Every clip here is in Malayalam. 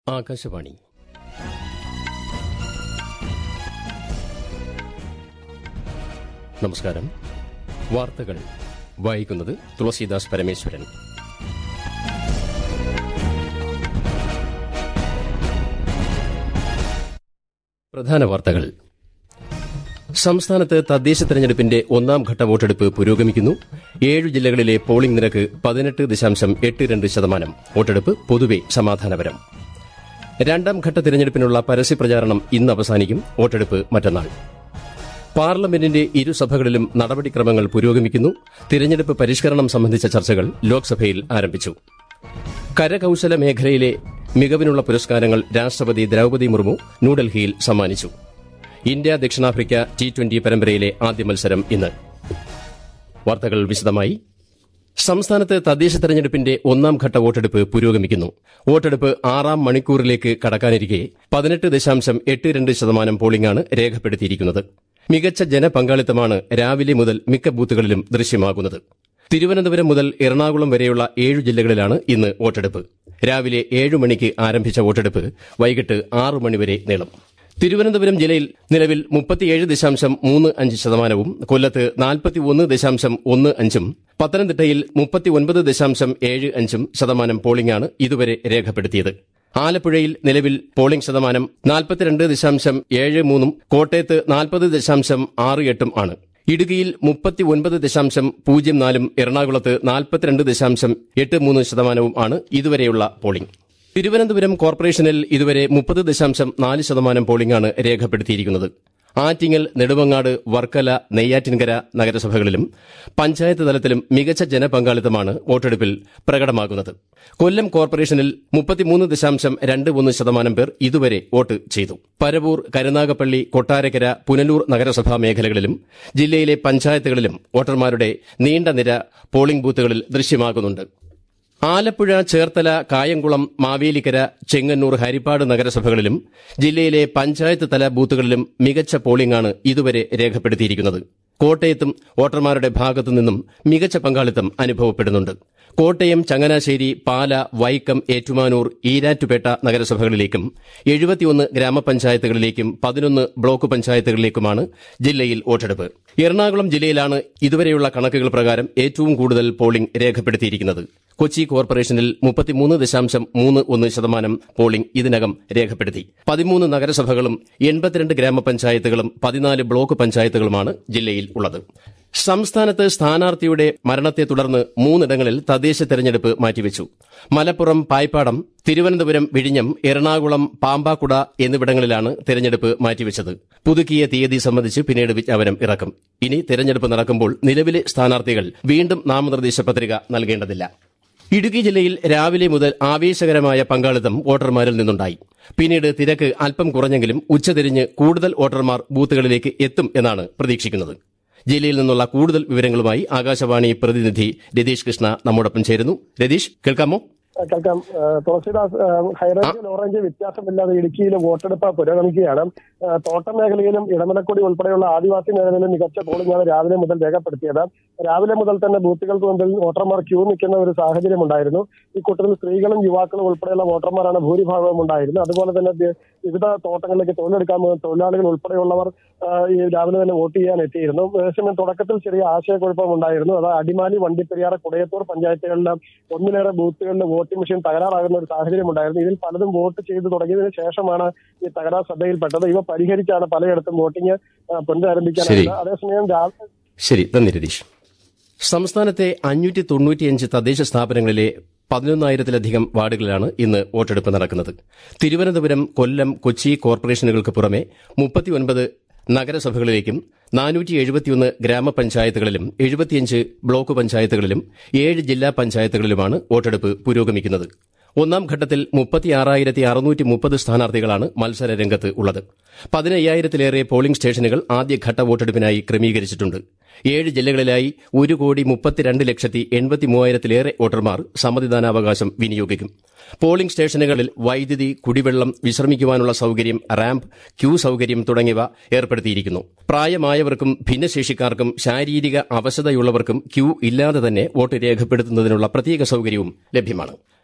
ആകാശവാണി നമസ്കാരം വാർത്തകൾ വായിക്കുന്നത് തുളസീദാസ് പരമേശ്വരൻ പ്രധാന വാർത്തകൾ സംസ്ഥാനത്ത് തദ്ദേശ തെരഞ്ഞെടുപ്പിന്റെ ഒന്നാം ഘട്ട വോട്ടെടുപ്പ് പുരോഗമിക്കുന്നു ഏഴു ജില്ലകളിലെ പോളിംഗ് നിരക്ക് പതിനെട്ട് ദശാംശം എട്ട് രണ്ട് ശതമാനം വോട്ടെടുപ്പ് പൊതുവെ സമാധാനപരം രണ്ടാം ഘട്ട തിരഞ്ഞെടുപ്പിനുള്ള പരസ്യപ്രചാരണം ഇന്ന് അവസാനിക്കും വോട്ടെടുപ്പ് മറ്റന്നാൾ പാർലമെന്റിന്റെ ഇരുസഭകളിലും നടപടിക്രമങ്ങൾ പുരോഗമിക്കുന്നു തിരഞ്ഞെടുപ്പ് പരിഷ്കരണം സംബന്ധിച്ച ചർച്ചകൾ ലോക്സഭയിൽ ആരംഭിച്ചു കരകൌശല മേഖലയിലെ മികവിനുള്ള പുരസ്കാരങ്ങൾ രാഷ്ട്രപതി ദ്രൌപദി മുർമു ന്യൂഡൽഹിയിൽ സമ്മാനിച്ചു ഇന്ത്യ ദക്ഷിണാഫ്രിക്ക ടി ട്വന്റി പരമ്പരയിലെ ആദ്യ മത്സരം ഇന്ന് വാർത്തകൾ വിശദമായി സംസ്ഥാനത്ത് തദ്ദേശ തെരഞ്ഞെടുപ്പിന്റെ ഒന്നാം ഘട്ട വോട്ടെടുപ്പ് പുരോഗമിക്കുന്നു വോട്ടെടുപ്പ് ആറാം മണിക്കൂറിലേക്ക് കടക്കാനിരിക്കെ പതിനെട്ട് ദശാംശം എട്ട് രണ്ട് ശതമാനം പോളിംഗാണ് രേഖപ്പെടുത്തിയിരിക്കുന്നത് മികച്ച ജനപങ്കാളിത്തമാണ് രാവിലെ മുതൽ മിക്ക ബൂത്തുകളിലും ദൃശ്യമാകുന്നത് തിരുവനന്തപുരം മുതൽ എറണാകുളം വരെയുള്ള ഏഴു ജില്ലകളിലാണ് ഇന്ന് വോട്ടെടുപ്പ് രാവിലെ ഏഴു മണിക്ക് ആരംഭിച്ച വോട്ടെടുപ്പ് വൈകിട്ട് ആറു മണിവരെ നീളും തിരുവനന്തപുരം ജില്ലയിൽ നിലവിൽ മുപ്പത്തിയേഴ് ദശാംശം മൂന്ന് അഞ്ച് ശതമാനവും കൊല്ലത്ത് നാൽപ്പത്തിയൊന്ന് ദശാംശം ഒന്ന് അഞ്ചും പത്തനംതിട്ടയിൽ മുപ്പത്തിയൊൻപത് ദശാംശം ഏഴ് അഞ്ചും ശതമാനം പോളിംഗാണ് ഇതുവരെ രേഖപ്പെടുത്തിയത് ആലപ്പുഴയിൽ നിലവിൽ പോളിംഗ് ശതമാനം നാൽപ്പത്തിരണ്ട് ദശാംശം ഏഴ് മൂന്നും കോട്ടയത്ത് നാൽപ്പത് ദശാംശം ആറ് എട്ടും ആണ് ഇടുക്കിയിൽ മുപ്പത്തിയൊൻപത് ദശാംശം പൂജ്യം നാലും എറണാകുളത്ത് നാൽപ്പത്തിരണ്ട് ദശാംശം എട്ട് മൂന്ന് ശതമാനവും ആണ് ഇതുവരെയുള്ള പോളിംഗ് തിരുവനന്തപുരം കോർപ്പറേഷനിൽ ഇതുവരെ മുപ്പത് ദശാംശം നാല് ശതമാനം പോളിംഗാണ് രേഖപ്പെടുത്തിയിരിക്കുന്നത് ആറ്റിങ്ങൽ നെടുമങ്ങാട് വർക്കല നെയ്യാറ്റിൻകര നഗരസഭകളിലും പഞ്ചായത്ത് തലത്തിലും മികച്ച ജനപങ്കാളിത്തമാണ് വോട്ടെടുപ്പിൽ പ്രകടമാകുന്നത് കൊല്ലം കോർപ്പറേഷനിൽ മുപ്പത്തിമൂന്ന് ദശാംശം രണ്ട് ഒന്ന് ശതമാനം പേർ ഇതുവരെ വോട്ട് ചെയ്തു പരവൂർ കരുനാഗപ്പള്ളി കൊട്ടാരക്കര പുനലൂർ നഗരസഭാ മേഖലകളിലും ജില്ലയിലെ പഞ്ചായത്തുകളിലും വോട്ടർമാരുടെ നീണ്ട നിര പോളിംഗ് ബൂത്തുകളിൽ ദൃശ്യമാകുന്നുണ്ട് ആലപ്പുഴ ചേർത്തല കായംകുളം മാവേലിക്കര ചെങ്ങന്നൂർ ഹരിപ്പാട് നഗരസഭകളിലും ജില്ലയിലെ പഞ്ചായത്ത് തല ബൂത്തുകളിലും മികച്ച പോളിംഗാണ് ഇതുവരെ രേഖപ്പെടുത്തിയിരിക്കുന്നത് കോട്ടയത്തും വോട്ടർമാരുടെ ഭാഗത്തുനിന്നും മികച്ച പങ്കാളിത്തം അനുഭവപ്പെടുന്നുണ്ട് കോട്ടയം ചങ്ങനാശ്ശേരി പാല വൈക്കം ഏറ്റുമാനൂർ ഈരാറ്റുപേട്ട നഗരസഭകളിലേക്കും എഴുപത്തിയൊന്ന് ഗ്രാമപഞ്ചായത്തുകളിലേക്കും പതിനൊന്ന് ബ്ലോക്ക് പഞ്ചായത്തുകളിലേക്കുമാണ് ജില്ലയിൽ വോട്ടെടുപ്പ് എറണാകുളം ജില്ലയിലാണ് ഇതുവരെയുള്ള കണക്കുകൾ പ്രകാരം ഏറ്റവും കൂടുതൽ പോളിംഗ് രേഖപ്പെടുത്തിയിരിക്കുന്നത് കൊച്ചി കോർപ്പറേഷനിൽ മുപ്പത്തിമൂന്ന് ദശാംശം മൂന്ന് ഒന്ന് ശതമാനം പോളിംഗ് ഇതിനകം രേഖപ്പെടുത്തി പതിമൂന്ന് നഗരസഭകളും എൺപത്തിരണ്ട് ഗ്രാമപഞ്ചായത്തുകളും പതിനാല് ബ്ലോക്ക് പഞ്ചായത്തുകളുമാണ് ജില്ലയിൽ ഉള്ളത് സംസ്ഥാനത്ത് സ്ഥാനാർത്ഥിയുടെ മരണത്തെ തുടർന്ന് മൂന്നിടങ്ങളിൽ തദ്ദേശ തെരഞ്ഞെടുപ്പ് മാറ്റിവെച്ചു മലപ്പുറം പായ്പാടം തിരുവനന്തപുരം വിഴിഞ്ഞം എറണാകുളം പാമ്പാക്കുട എന്നിവിടങ്ങളിലാണ് തെരഞ്ഞെടുപ്പ് മാറ്റിവെച്ചത് പുതുക്കിയ തീയതി സംബന്ധിച്ച് പിന്നീട് വിജ്ഞാപനം ഇറക്കും ഇനി തെരഞ്ഞെടുപ്പ് നടക്കുമ്പോൾ നിലവിലെ സ്ഥാനാർത്ഥികൾ വീണ്ടും നാമനിർദ്ദേശ പത്രിക നൽകേണ്ടതില്ല ഇടുക്കി ജില്ലയിൽ രാവിലെ മുതൽ ആവേശകരമായ പങ്കാളിത്തം വോട്ടർമാരിൽ നിന്നുണ്ടായി പിന്നീട് തിരക്ക് അല്പം കുറഞ്ഞെങ്കിലും ഉച്ചതിരിഞ്ഞ് കൂടുതൽ വോട്ടർമാർ ബൂത്തുകളിലേക്ക് എത്തും എന്നാണ് പ്രതീക്ഷിക്കുന്നത് ജില്ലയിൽ നിന്നുള്ള കൂടുതൽ വിവരങ്ങളുമായി ആകാശവാണി പ്രതിനിധി രതീഷ് കൃഷ്ണ നമ്മോടൊപ്പം ചേരുന്നു രതീഷ് കേൾക്കാമോ കേൾക്കാം തുളസിദാസ് ഹൈറേഞ്ച് ലോറേഞ്ച് വ്യത്യാസമില്ലാതെ ഇടുക്കിയിലെ വോട്ടെടുപ്പ് പുരോഗമിക്കുകയാണ് തോട്ടം മേഖലയിലും ഇടമലക്കുടി ഉൾപ്പെടെയുള്ള ആദിവാസി മേഖലയിലും മികച്ച പോളിംഗാണ് രാവിലെ മുതൽ രേഖപ്പെടുത്തിയത് രാവിലെ മുതൽ തന്നെ ബൂത്തുകൾക്ക് മുമ്പിൽ വോട്ടർമാർ ക്യൂ നിൽക്കുന്ന ഒരു സാഹചര്യം ഉണ്ടായിരുന്നു ഈ കൂട്ടത്തിൽ സ്ത്രീകളും യുവാക്കളും ഉൾപ്പെടെയുള്ള വോട്ടർമാരാണ് ഭൂരിഭാഗവും ഉണ്ടായിരുന്നത് അതുപോലെ തന്നെ വിവിധ തോട്ടങ്ങളിലേക്ക് തൊഴിലെടുക്കാൻ പോകുന്ന തൊഴിലാളികൾ ഉൾപ്പെടെയുള്ളവർ ഈ രാവിലെ തന്നെ വോട്ട് ചെയ്യാൻ എത്തിയിരുന്നു അതേസമയം തുടക്കത്തിൽ ചെറിയ ആശയക്കുഴപ്പം ഉണ്ടായിരുന്നു അത് അടിമാലി വണ്ടിപ്പെരിയാറ് കുടയത്തൂർ പഞ്ചായത്തുകളിലെ ഒന്നിലേറെ ബൂത്തുകളിൽ വോട്ടിംഗ് മെഷീൻ തകരാറാകുന്ന ഒരു സാഹചര്യം ഉണ്ടായിരുന്നു ഇതിൽ പലതും വോട്ട് ചെയ്ത് തുടങ്ങിയതിനു ശേഷമാണ് ഈ തകരാർ ശ്രദ്ധയിൽപ്പെട്ടത് ഇവ പരിഹരിച്ചാണ് പലയിടത്തും വോട്ടിംഗ് പുനരാരംഭിക്കാനായത് അതേസമയം രാവിലെ ശരി നന്ദി രതീഷ് സംസ്ഥാനത്തെ അഞ്ഞൂറ്റി തൊണ്ണൂറ്റിയഞ്ച് തദ്ദേശ സ്ഥാപനങ്ങളിലെ പതിനൊന്നായിരത്തിലധികം വാർഡുകളിലാണ് ഇന്ന് വോട്ടെടുപ്പ് നടക്കുന്നത് തിരുവനന്തപുരം കൊല്ലം കൊച്ചി കോർപ്പറേഷനുകൾക്ക് പുറമെ മുപ്പത്തിയൊൻപത് നഗരസഭകളിലേക്കും നാനൂറ്റി എഴുപത്തിയൊന്ന് ഗ്രാമപഞ്ചായത്തുകളിലും എഴുപത്തിയഞ്ച് ബ്ലോക്ക് പഞ്ചായത്തുകളിലും ഏഴ് ജില്ലാ പഞ്ചായത്തുകളിലുമാണ് വോട്ടെടുപ്പ് പുരോഗമിക്കുന്നത് ഒന്നാം ഘട്ടത്തിൽ മുപ്പത്തിയാറായിരത്തി അറുന്നൂറ്റി മുപ്പത് സ്ഥാനാർത്ഥികളാണ് മത്സര രംഗത്ത് ഉള്ളത് പതിനയ്യായിരത്തിലേറെ പോളിംഗ് സ്റ്റേഷനുകൾ ആദ്യഘട്ട വോട്ടെടുപ്പിനായി ക്രമീകരിച്ചിട്ടുണ്ട് ഏഴ് ജില്ലകളിലായി ഒരു കോടി മുപ്പത്തിരണ്ട് ലക്ഷത്തി എൺപത്തി മൂവായിരത്തിലേറെ വോട്ടർമാർ സമ്മതിദാനാവകാശം വിനിയോഗിക്കും പോളിംഗ് സ്റ്റേഷനുകളിൽ വൈദ്യുതി കുടിവെള്ളം വിശ്രമിക്കുവാനുള്ള സൌകര്യം റാമ്പ് ക്യൂ സൌകര്യം തുടങ്ങിയവ ഏർപ്പെടുത്തിയിരിക്കുന്നു പ്രായമായവർക്കും ഭിന്നശേഷിക്കാർക്കും ശാരീരിക അവശതയുള്ളവർക്കും ക്യൂ ഇല്ലാതെ തന്നെ വോട്ട് രേഖപ്പെടുത്തുന്നതിനുള്ള പ്രത്യേക സൌകര്യവും ലഭ്യമാണ്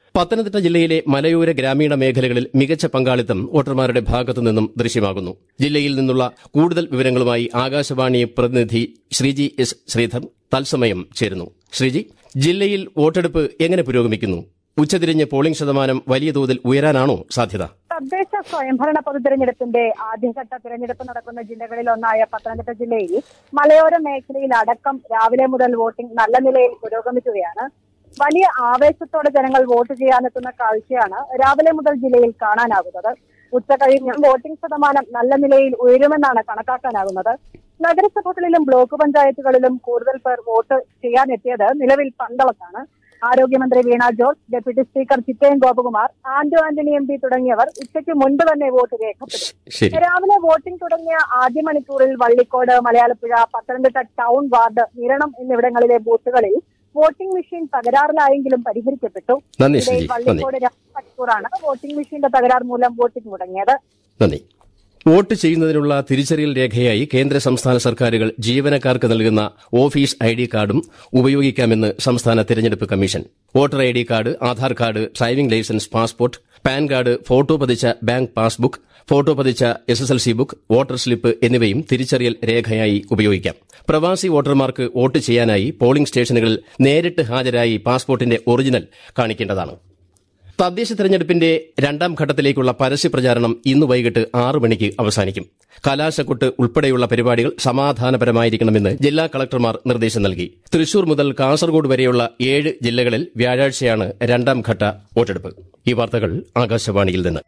പത്തനംതിട്ട ജില്ലയിലെ മലയോര ഗ്രാമീണ മേഖലകളിൽ മികച്ച പങ്കാളിത്തം വോട്ടർമാരുടെ ഭാഗത്തു നിന്നും ദൃശ്യമാകുന്നു ജില്ലയിൽ നിന്നുള്ള കൂടുതൽ വിവരങ്ങളുമായി ആകാശവാണി പ്രതിനിധി ശ്രീജി എസ് ശ്രീധർ തത്സമയം ചേരുന്നു ശ്രീജി ജില്ലയിൽ വോട്ടെടുപ്പ് എങ്ങനെ പുരോഗമിക്കുന്നു ഉച്ചതിരിഞ്ഞ് പോളിംഗ് ശതമാനം വലിയ തോതിൽ ഉയരാനാണോ സാധ്യത തദ്ദേശ സ്വയംഭരണ പൊതുതെരഞ്ഞെടുപ്പിന്റെ ആദ്യഘട്ട തിരഞ്ഞെടുപ്പ് നടക്കുന്ന ജില്ലകളിൽ ഒന്നായ പത്തനംതിട്ട ജില്ലയിൽ മലയോര മേഖലയിൽ അടക്കം രാവിലെ മുതൽ വോട്ടിംഗ് നല്ല നിലയിൽ പുരോഗമിക്കുകയാണ് വലിയ ആവേശത്തോടെ ജനങ്ങൾ വോട്ട് ചെയ്യാനെത്തുന്ന കാഴ്ചയാണ് രാവിലെ മുതൽ ജില്ലയിൽ കാണാനാകുന്നത് ഉച്ച കഴിഞ്ഞും വോട്ടിംഗ് ശതമാനം നല്ല നിലയിൽ ഉയരുമെന്നാണ് കണക്കാക്കാനാകുന്നത് നഗരസഭകളിലും ബ്ലോക്ക് പഞ്ചായത്തുകളിലും കൂടുതൽ പേർ വോട്ട് ചെയ്യാനെത്തിയത് നിലവിൽ പന്തളത്താണ് ആരോഗ്യമന്ത്രി Veena George deputy speaker Chittayam Gopakumar Anto Antony M P തുടങ്ങിയവർ ഉച്ചയ്ക്ക് മുൻപ് തന്നെ വോട്ട് രേഖപ്പെടുത്തി ശരി രാവിലെ വോട്ടിംഗ് തുടങ്ങിയ ആദ്യ മണിക്കൂറിൽ വള്ളിക്കോട് മലയാളപ്പുഴ പത്തനംതിട്ട ടൗൺ വാർഡ് നിരണം എന്നിവിടങ്ങളിലെ ബൂത്തുകളിൽ വോട്ടിംഗ് മെഷീൻ തകരാറിലായെങ്കിലും പരിഹരിക്കപ്പെട്ടു നന്ദി ജില്ലയിൽ ശ്രീജി നന്ദി വള്ളിക്കോട് രണ്ട് മണിക്കൂറാണ് വോട്ടിംഗ് മെഷീന്റെ തകരാർ മൂലം വോട്ടിംഗ് മുടങ്ങിയത് നന്ദി വോട്ട് ചെയ്യുന്നതിനുള്ള തിരിച്ചറിയൽ രേഖയായി കേന്ദ്ര സംസ്ഥാന സർക്കാരുകൾ ജീവനക്കാർക്ക് നൽകുന്ന ഓഫീസ് ഐ ഡി കാർഡും ഉപയോഗിക്കാമെന്ന് സംസ്ഥാന തിരഞ്ഞെടുപ്പ് commission voter I D card Aadhaar card driving licence passport PAN card photo പതിച്ച ബാങ്ക് പാസ്ബുക്ക് ഫോട്ടോ പതിച്ച S S L C book voter slip എന്നിവയും തിരിച്ചറിയൽ രേഖയായി ഉപയോഗിക്കാം പ്രവാസി വോട്ടർമാർക്ക് വോട്ട് ചെയ്യാനായി പോളിംഗ് സ്റ്റേഷനുകളിൽ നേരിട്ട് ഹാജരായി പാസ്പോർട്ടിന്റെ ഒറിജിനൽ കാണിക്കേണ്ടതാണ് തദ്ദേശ തെരഞ്ഞെടുപ്പിന്റെ രണ്ടാം ഘട്ടത്തിലേക്കുള്ള പരസ്യപ്രചാരണം ഇന്ന് വൈകിട്ട് ആറ് മണിക്ക് അവസാനിക്കും കലാശക്കൊട്ട് ഉൾപ്പെടെയുള്ള പരിപാടികൾ സമാധാനപരമായിരിക്കണമെന്ന് ജില്ലാ കളക്ടർമാർ നിർദ്ദേശം നൽകി തൃശൂർ മുതൽ കാസർഗോഡ് വരെയുള്ള ഏഴ് ജില്ലകളിൽ വ്യാഴാഴ്ചയാണ് രണ്ടാം ഘട്ട വോട്ടെടുപ്പ് ഈ വാർത്തകൾ ആകാശവാണിയിൽ നിന്ന്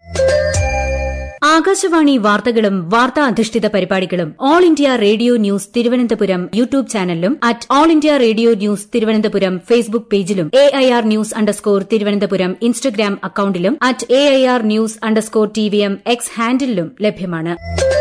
ആകാശവാണി വാർത്തകളും വാർത്താ അധിഷ്ഠിത പരിപാടികളും all India radio news Thiruvananthapuram YouTube ചാനലിലും at all India radio news Thiruvananthapuram Facebook പേജിലും A I R news underscore Thiruvananthapuram Instagram അക്കൌണ്ടിലും at A I R news underscore T V M X ഹാൻഡിലും ലഭ്യമാണ്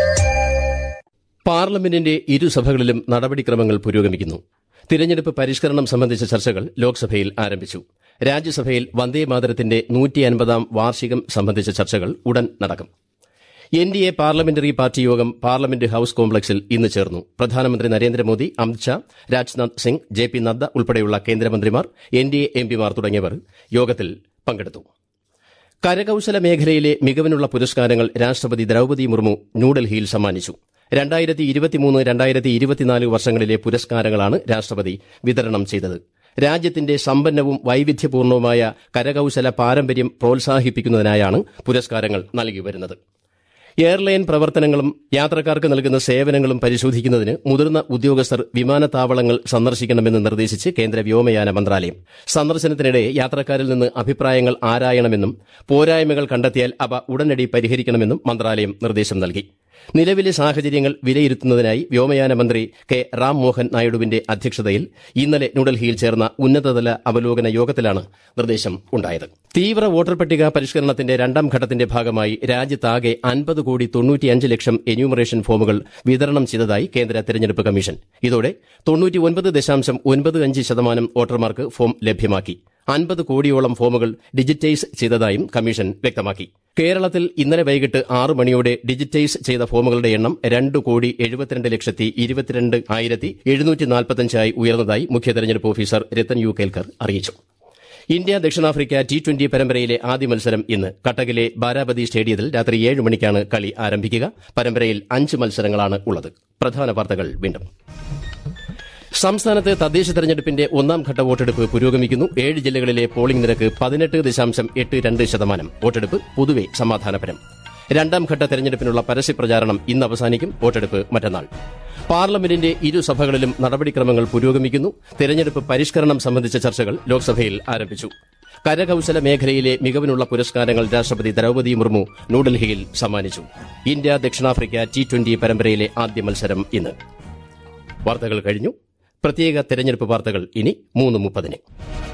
പാർലമെന്റിന്റെ ഇരുസഭകളിലും നടപടിക്രമങ്ങൾ പുരോഗമിക്കുന്നു തിരഞ്ഞെടുപ്പ് പരിഷ്കരണം സംബന്ധിച്ച ചർച്ചകൾ ലോക്സഭയിൽ ആരംഭിച്ചു രാജ്യസഭയിൽ വന്ദേമാതരത്തിന്റെ നൂറ്റി അൻപതാം വാർഷികം സംബന്ധിച്ച ചർച്ചകൾ ഉടൻ നടക്കും N D A parliamentary party യോഗം പാർലമെന്റ് ഹൌസ് കോംപ്ലക്സിൽ ഇന്ന് ചേർന്നു പ്രധാനമന്ത്രി നരേന്ദ്രമോദി അമിത്ഷാ രാജ്നാഥ് സിംഗ് ജെ പി നദ്ദ ഉൾപ്പെടെയുള്ള കേന്ദ്രമന്ത്രിമാർ എൻ ഡി എ എംപിമാർ തുടങ്ങിയവർ യോഗത്തിൽ പങ്കെടുത്തു കരകൌശല മേഖലയിലെ മികവിനുള്ള പുരസ്കാരങ്ങൾ രാഷ്ട്രപതി ദ്രൌപദി മുർമു ന്യൂഡൽഹിയിൽ സമ്മാനിച്ചു രണ്ടായിരത്തി ഇരുപത്തിമൂന്ന് രണ്ടായിരത്തി ഇരുപത്തിനാല് വർഷങ്ങളിലെ പുരസ്കാരങ്ങളാണ് രാഷ്ട്രപതി വിതരണം ചെയ്തത് രാജ്യത്തിന്റെ സമ്പന്നവും വൈവിധ്യപൂർണവുമായ കരകൌശല പാരമ്പര്യം പ്രോത്സാഹിപ്പിക്കുന്നതിനായാണ് പുരസ്കാരങ്ങൾ നൽകി വരുന്നത് എയർലൈൻ പ്രവർത്തനങ്ങളും യാത്രക്കാർക്ക് നൽകുന്ന സേവനങ്ങളും പരിശോധിക്കുന്നതിന് മുതിർന്ന ഉദ്യോഗസ്ഥർ വിമാനത്താവളങ്ങൾ സന്ദർശിക്കണമെന്ന് നിർദ്ദേശിച്ച് കേന്ദ്ര വ്യോമയാന മന്ത്രാലയം സന്ദർശനത്തിനിടെ യാത്രക്കാരിൽ നിന്ന് അഭിപ്രായങ്ങൾ ആരായണമെന്നും പോരായ്മകൾ കണ്ടെത്തിയാൽ അവ ഉടനടി പരിഹരിക്കണമെന്നും മന്ത്രാലയം നിർദ്ദേശം നൽകി നിലവിലെ സാഹചര്യങ്ങൾ വിലയിരുത്തുന്നതിനായി വ്യോമയാന മന്ത്രി കെ റാം മോഹൻ നായിഡുവിന്റെ അധ്യക്ഷതയിൽ ഇന്നലെ ന്യൂഡൽഹിയിൽ ചേർന്ന ഉന്നതതല അവലോകന യോഗത്തിലാണ് നിർദ്ദേശം ഉണ്ടായത് തീവ്ര വോട്ടർ പട്ടിക പരിഷ്കരണത്തിന്റെ രണ്ടാം ഘട്ടത്തിന്റെ ഭാഗമായി രാജ്യത്താകെ അൻപത് കോടി തൊണ്ണൂറ്റിയഞ്ച് ലക്ഷം എന്യൂമറേഷൻ ഫോമുകൾ വിതരണം ചെയ്തതായി കേന്ദ്ര തെരഞ്ഞെടുപ്പ് കമ്മീഷൻ ഇതോടെ തൊണ്ണൂറ്റിയൊൻപത് ദശാംശം ഒൻപത് അഞ്ച് ശതമാനം വോട്ടർമാർക്ക് ഫോം ലഭ്യമാക്കി അൻപത് കോടിയോളം ഫോമുകൾ ഡിജിറ്റൈസ് ചെയ്തതായും കമ്മീഷൻ വ്യക്തമാക്കി കേരളത്തിൽ ഇന്നലെ വൈകിട്ട് ആറ് മണിയോടെ ഡിജിറ്റൈസ് ചെയ്ത ഫോമുകളുടെ എണ്ണം രണ്ട് കോടി എഴുപത്തിരണ്ട് ലക്ഷത്തി ഇരുപത്തിരണ്ട് ആയിരത്തി എഴുന്നൂറ്റി നാൽപ്പത്തഞ്ചായി ഉയർന്നതായി മുഖ്യ തെരഞ്ഞെടുപ്പ് ഓഫീസർ രത്തൻ യു കേൽക്കർ അറിയിച്ചു ഇന്ത്യ ദക്ഷിണാഫ്രിക്ക ടി ട്വന്റി പരമ്പരയിലെ ആദ്യ മത്സരം ഇന്ന് കട്ടകിലെ ബാരാബതി സ്റ്റേഡിയത്തിൽ രാത്രി ഏഴ് മണിക്കാണ് കളി ആരംഭിക്കുക പരമ്പരയിൽ അഞ്ച് മത്സരങ്ങളാണ് ഉള്ളത് പ്രധാന വാർത്തകൾ വീണ്ടും സംസ്ഥാനത്ത് തദ്ദേശ തെരഞ്ഞെടുപ്പിന്റെ ഒന്നാം ഘട്ട വോട്ടെടുപ്പ് പുരോഗമിക്കുന്നു ഏഴ് ജില്ലകളിലെ പോളിംഗ് നിരക്ക് പതിനെട്ട് ദശാംശം എട്ട് രണ്ട് ശതമാനം വോട്ടെടുപ്പ് പൊതുവെ സമാധാനപരം രണ്ടാം ഘട്ട തെരഞ്ഞെടുപ്പിനുള്ള പരസ്യപ്രചാരണം ഇന്ന് അവസാനിക്കും വോട്ടെടുപ്പ് മറ്റന്നാൾ പാർലമെന്റിന്റെ ഇരുസഭകളിലും നടപടിക്രമങ്ങൾ പുരോഗമിക്കുന്നു തെരഞ്ഞെടുപ്പ് പരിഷ്കരണം സംബന്ധിച്ച ചർച്ചകൾ ലോക്സഭയിൽ ആരംഭിച്ചു കരകൌശല മേഖലയിലെ മികവിനുള്ള പുരസ്കാരങ്ങൾ രാഷ്ട്രപതി ദ്രൌപദി മുർമു ന്യൂഡൽഹിയിൽ സമ്മാനിച്ചു ഇന്ത്യ ദക്ഷിണാഫ്രിക്ക ടി ട്വന്റി പരമ്പരയിലെ ആദ്യ മത്സരം ഇന്ന് വാർത്തകൾ കഴിഞ്ഞു പ്രത്യേക തെരഞ്ഞെടുപ്പ് വാർത്തകൾ ഇനി മൂന്ന് മുപ്പതിന്